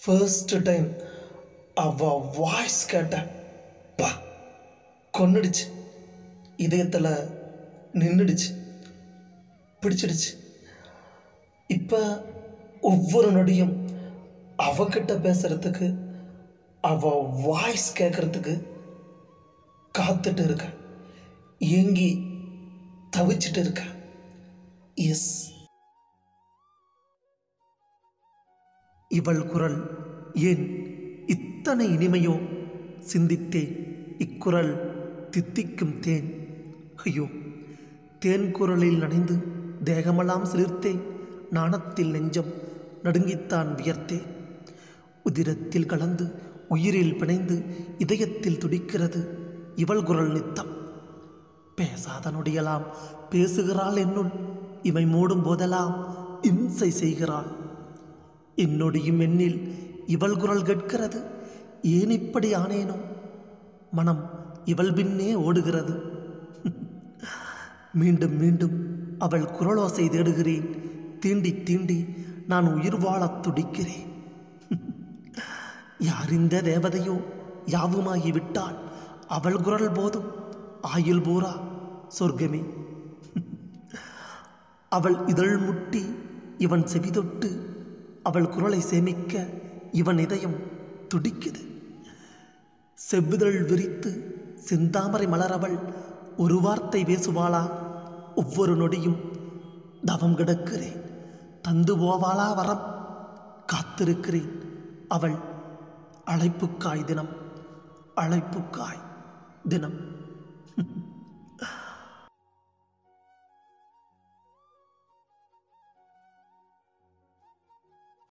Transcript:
first time அவ voice கேட்டேன் பா கொன்னுடுச்சு இதயத்தில் நின்றுடுச்சு பிடிச்சிடுச்சு இப்போ ஒவ்வொரு நொடியும் அவகிட்ட பேசுறதுக்கு அவ வாய்ஸ் கேட்கறதுக்கு காத்துட்டு இருக்கேன் ஏங்கி தவிச்சிட்டு இருக்கேன் எஸ் இவள் குரல் ஏன் இத்தனை இனிமையோ சிந்தித்தேன் இக்குரல் தித்திக்கும் தேன் ஐயோ தேன் குரலில் நனைந்து தேகமெல்லாம் சிலிர்த்தேன் நாணத்தில் நெஞ்சம் நடுங்கித்தான் வியர்த்தேன் உதிரத்தில் கலந்து உயிரில் பிணைந்து இதயத்தில் துடிக்கிறது இவள் குரல் நித்தம் பேசாத நொடியெல்லாம் பேசுகிறாள் என்னுள் இமை மூடும் போதெல்லாம் இம்சை செய்கிறாள் என்னொடியும் எண்ணில் இவள் குரல் கேட்கிறது ஏன் இப்படி ஆனேனோ மனம் இவள் பின்னே ஓடுகிறது மீண்டும் மீண்டும் அவள் குரலோசை தேடுகிறேன் தீண்டி தீண்டி நான் உயிர் வாழத் துடிக்கிறேன் யார் இந்த தேவதையோ யாவுமாகி விட்டால் அவள் குரல் போதும் ஆயுள் பூரா சொர்க்கமே அவள் இதழ் முட்டி இவன் செவிதொட்டு அவள் குரலை சேமிக்க இவன் இதயம் துடிக்குது செவ்விதழ் விரித்து செந்தாமரை மலரவள் ஒரு வார்த்தை பேசுவாளா ஒவ்வொரு நொடியும் தவம் கிடக்கிறேன் தந்து போவாளா வரம் காத்திருக்கிறேன் அவள் அழைப்புக்காய் தினம் அழைப்புக்காய் தினம்